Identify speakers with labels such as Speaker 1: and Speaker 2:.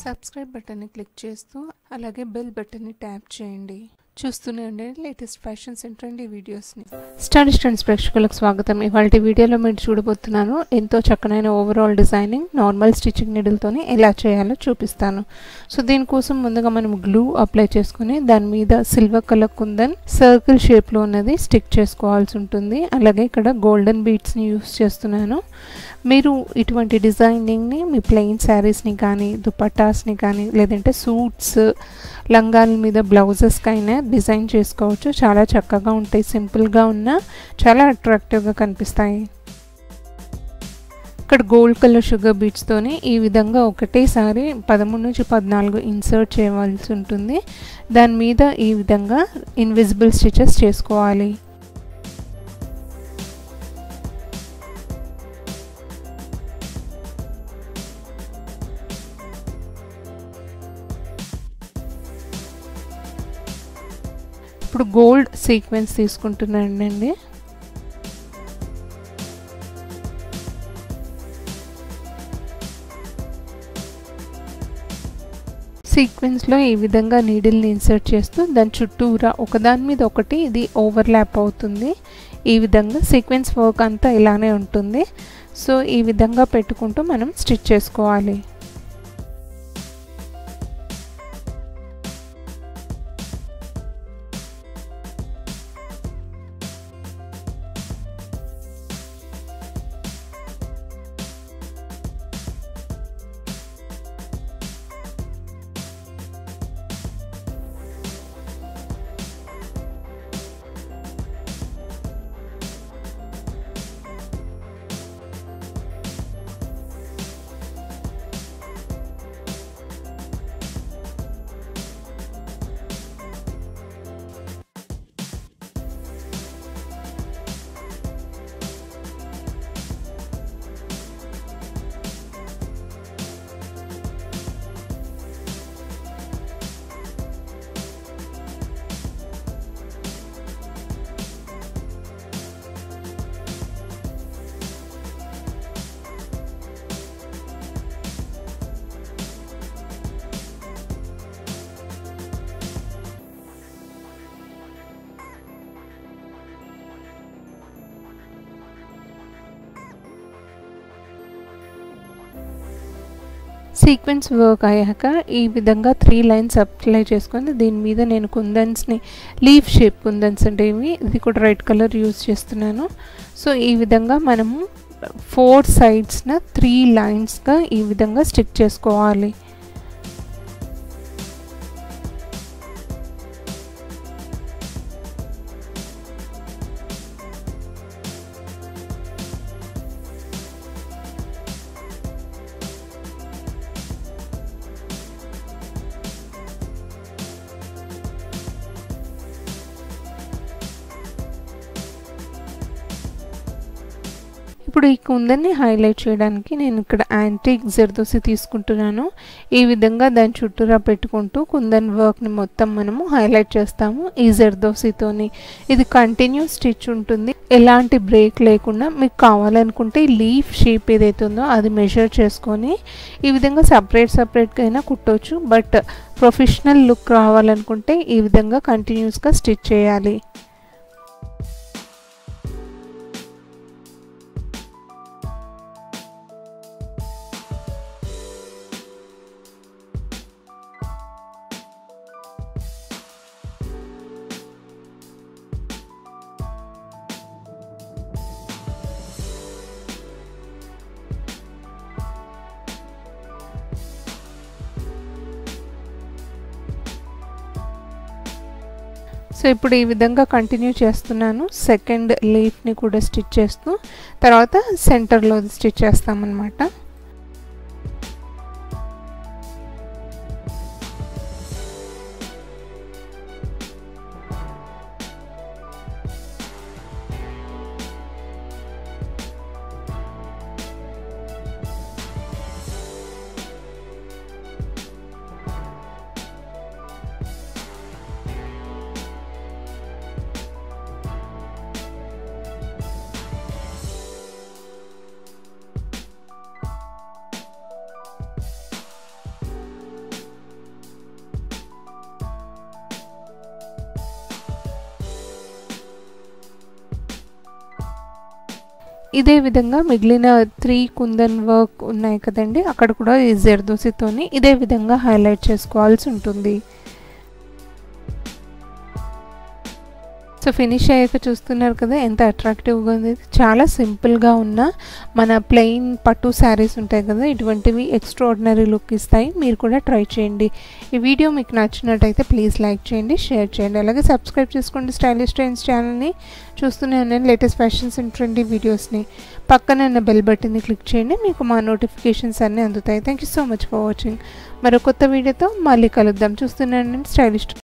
Speaker 1: subscribe బటన్ని click చేస్తూ అలాగే బెల్ బటన్ని ట్యాప్ చేయండి చూస్తూనే ఉండండి లేటెస్ట్ ఫ్యాషన్స్ అండ్ ట్రెండీ వీడియోస్ని స్టడీ స్టూడెంట్స్ ప్రేక్షకులకు స్వాగతం ఇవాళ వీడియోలో మీరు చూడబోతున్నాను ఎంతో చక్కనైన ఓవరాల్ డిజైనింగ్ నార్మల్ స్టిచ్చింగ్ నీడిల్తోని ఎలా చేయాలో చూపిస్తాను సో దీనికోసం ముందుగా మనం గ్లూ అప్లై చేసుకుని దాని మీద సిల్వర్ కలర్ కుందన్ సర్కిల్ షేప్లో ఉన్నది స్టిక్ చేసుకోవాల్సి ఉంటుంది అలాగే ఇక్కడ గోల్డెన్ బీడ్స్ని యూస్ చేస్తున్నాను మీరు ఇటువంటి డిజైనింగ్ని మీ ప్లెయిన్ శారీస్ని కానీ దుపట్టాస్ని కానీ లేదంటే సూట్స్ లంగాల మీద బ్లౌజెస్కైనా డిజైన్ చేసుకోవచ్చు చాలా చక్కగా ఉంటాయి సింపుల్గా ఉన్న చాలా అట్రాక్టివ్గా కనిపిస్తాయి ఇక్కడ గోల్డ్ కలర్ షుగర్ బీట్స్తోని ఈ విధంగా ఒకటేసారి పదమూడు నుంచి పద్నాలుగు ఇన్సర్ట్ చేయవలసి ఉంటుంది దాని మీద ఈ విధంగా ఇన్విజిబుల్ స్టిచెస్ చేసుకోవాలి ఇప్పుడు గోల్డ్ సీక్వెన్స్ తీసుకుంటున్నానండి సీక్వెన్స్లో ఈ విధంగా నీడిల్ని ఇన్సర్ట్ చేస్తూ దాని చుట్టూరా ఒకదాని మీద ఒకటి ఇది ఓవర్లాప్ అవుతుంది ఈ విధంగా సీక్వెన్స్ వర్క్ అంతా ఇలానే ఉంటుంది సో ఈ విధంగా పెట్టుకుంటూ మనం స్టిచ్ చేసుకోవాలి సీక్వెన్స్ వర్క్ అయ్యాక ఈ విధంగా త్రీ లైన్స్ అప్లై చేసుకొని దీని మీద నేను కుందన్స్ని లీఫ్ షేప్ కుందన్స్ అంటే ఇవి ఇది కూడా రెడ్ కలర్ యూజ్ చేస్తున్నాను సో ఈ విధంగా మనము ఫోర్ సైడ్స్న త్రీ లైన్స్గా ఈ విధంగా స్టిక్ చేసుకోవాలి ఇప్పుడు ఈ కుందన్ని హైలైట్ చేయడానికి నేను ఇక్కడ యాంటిక్ జర్దోసి తీసుకుంటున్నాను ఈ విధంగా దాని చుట్టూరా పెట్టుకుంటూ కుందన్ వర్క్ని మొత్తం మనము హైలైట్ చేస్తాము ఈ జర్దోసితోని ఇది కంటిన్యూ స్టిచ్ ఉంటుంది ఎలాంటి బ్రేక్ లేకుండా మీకు కావాలనుకుంటే లీఫ్ షేప్ ఏదైతే ఉందో అది మెజర్ చేసుకొని ఈ విధంగా సపరేట్ సపరేట్గా అయినా కుట్టవచ్చు బట్ ప్రొఫెషనల్ లుక్ రావాలనుకుంటే ఈ విధంగా కంటిన్యూస్గా స్టిచ్ చేయాలి సో ఇప్పుడు ఈ విధంగా కంటిన్యూ చేస్తున్నాను సెకండ్ లీఫ్ని కూడా స్టిచ్ చేస్తూ తర్వాత సెంటర్లో స్టిచ్ చేస్తామన్నమాట ఇదే విధంగా మిగిలిన త్రీ కుందన్ వర్క్ ఉన్నాయి కదండి అక్కడ కూడా ఈ జర్దోసితోని ఇదే విధంగా హైలైట్ చేసుకోవాల్సి ఉంటుంది సో ఫినిష్ అయ్యాక చూస్తున్నారు కదా ఎంత అట్రాక్టివ్గా ఉంది చాలా సింపుల్గా ఉన్న మన ప్లెయిన్ పట్టు శారీస్ ఉంటాయి కదా ఇటువంటివి ఎక్స్ట్రాడినరీ లుక్ ఇస్తాయి మీరు కూడా ట్రై చేయండి ఈ వీడియో మీకు నచ్చినట్టయితే ప్లీజ్ లైక్ చేయండి షేర్ చేయండి అలాగే సబ్స్క్రైబ్ చేసుకోండి స్టైలిష్ ట్రైన్స్ ఛానల్ని చూస్తూనే ఉన్నాను లేటెస్ట్ ఫ్యాషన్స్ అండ్ ట్రెండీ వీడియోస్ని పక్కన ఉన్న బెల్ బటన్ని క్లిక్ చేయండి మీకు మా నోటిఫికేషన్స్ అన్నీ అందుతాయి thank you so much for watching మరో కొత్త వీడియోతో మళ్ళీ కలుద్దాం చూస్తున్నాను స్టైలిష్